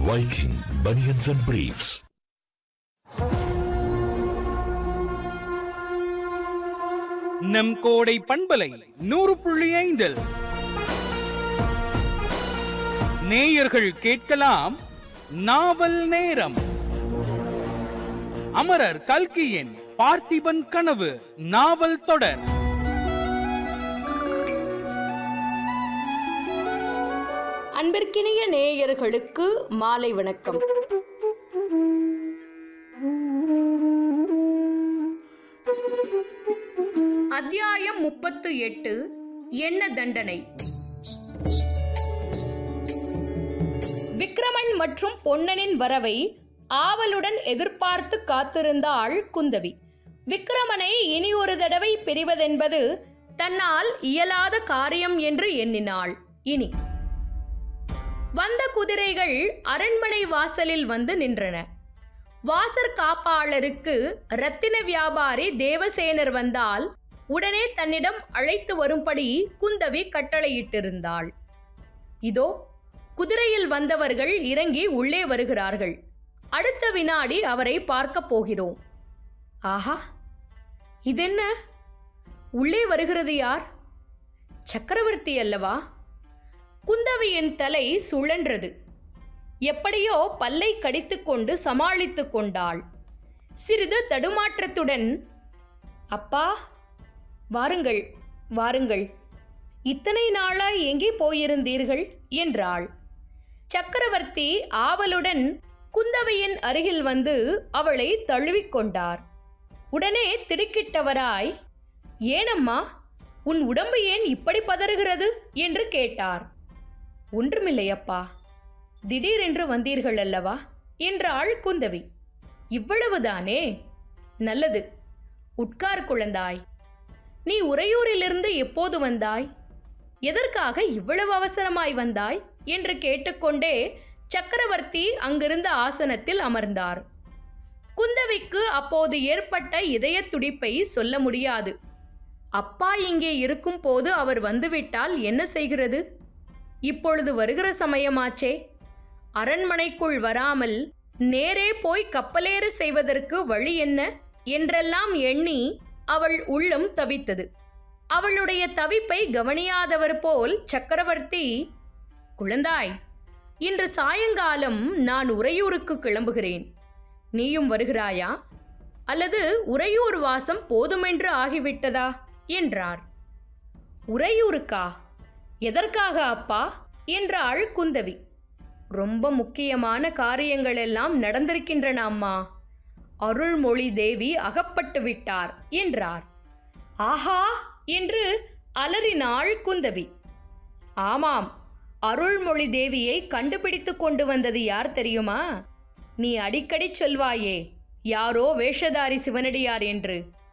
Viking Bunions and Briefs. நம் கோடை பண்பலை நூறு புள்ளி ஐந்தில் நேயர்கள் கேட்கலாம் நாவல் நேரம் அமரர் கல்கியின் பார்த்திபன் கனவு நாவல் தொடர் அன்பிற்கினிய நேயர்களுக்கு மாலை வணக்கம் அத்தியாயம் முப்பத்து எட்டு என்ன தண்டனை விக்ரமன் மற்றும் பொன்னனின் வரவை ஆவலுடன் எதிர்பார்த்து காத்திருந்தாள் குந்தவி விக்ரமனை இனி ஒரு தடவை பிரிவதென்பது தன்னால் இயலாத காரியம் என்று எண்ணினாள் இனி வந்த குதிரைகள் அரண்மனை வாசலில் வந்து நின்றன வாசற் காப்பாளருக்கு ரத்தின வியாபாரி தேவசேனர் வந்தால் உடனே தன்னிடம் அழைத்து வரும்படி குந்தவி கட்டளையிட்டிருந்தாள் இதோ குதிரையில் வந்தவர்கள் இறங்கி உள்ளே வருகிறார்கள் அடுத்த வினாடி அவரை பார்க்கப் போகிறோம் ஆஹா இதென்ன உள்ளே வருகிறது யார் சக்கரவர்த்தி அல்லவா குந்தவியின் தலை சுழன்றது எப்படியோ பல்லை கடித்துக்கொண்டு சமாளித்துக் கொண்டாள் சிறிது தடுமாற்றத்துடன் அப்பா வாருங்கள் வாருங்கள் இத்தனை நாளாய் எங்கே போயிருந்தீர்கள் என்றாள் சக்கரவர்த்தி ஆவலுடன் குந்தவையின் அருகில் வந்து அவளை தழுவிக்கொண்டார் உடனே திடுக்கிட்டவராய் ஏனம்மா உன் உடம்பு ஏன் இப்படி பதறுகிறது என்று கேட்டார் ஒன்றுமில்லையப்பா திடீரென்று வந்தீர்கள் அல்லவா என்றாள் குந்தவி இவ்வளவுதானே நல்லது உட்கார் குழந்தாய் நீ உறையூரிலிருந்து எப்போது வந்தாய் எதற்காக இவ்வளவு அவசரமாய் வந்தாய் என்று கேட்டுக்கொண்டே சக்கரவர்த்தி அங்கிருந்த ஆசனத்தில் அமர்ந்தார் குந்தவிக்கு அப்போது ஏற்பட்ட இதய துடிப்பை சொல்ல முடியாது அப்பா இங்கே இருக்கும் போது அவர் வந்துவிட்டால் என்ன செய்கிறது இப்பொழுது வருகிற சமயமாச்சே அரண்மனைக்குள் வராமல் நேரே போய் கப்பலேறு செய்வதற்கு வழி என்ன என்றெல்லாம் எண்ணி அவள் உள்ளம் தவித்தது அவளுடைய தவிப்பை கவனியாதவர் போல் சக்கரவர்த்தி குழந்தாய் இன்று சாயங்காலம் நான் உறையூருக்கு கிளம்புகிறேன் நீயும் வருகிறாயா அல்லது உறையூர் வாசம் போதுமென்று ஆகிவிட்டதா என்றார் உறையூருக்கா எதற்காக அப்பா என்றாள் குந்தவி ரொம்ப முக்கியமான காரியங்கள் எல்லாம் நடந்திருக்கின்றன அம்மா அருள்மொழி தேவி அகப்பட்டு விட்டார் என்றார் ஆஹா என்று அலறினாள் குந்தவி ஆமாம் அருள்மொழி தேவியை கண்டுபிடித்து கொண்டு வந்தது யார் தெரியுமா நீ அடிக்கடி சொல்வாயே யாரோ வேஷதாரி சிவனடியார் என்று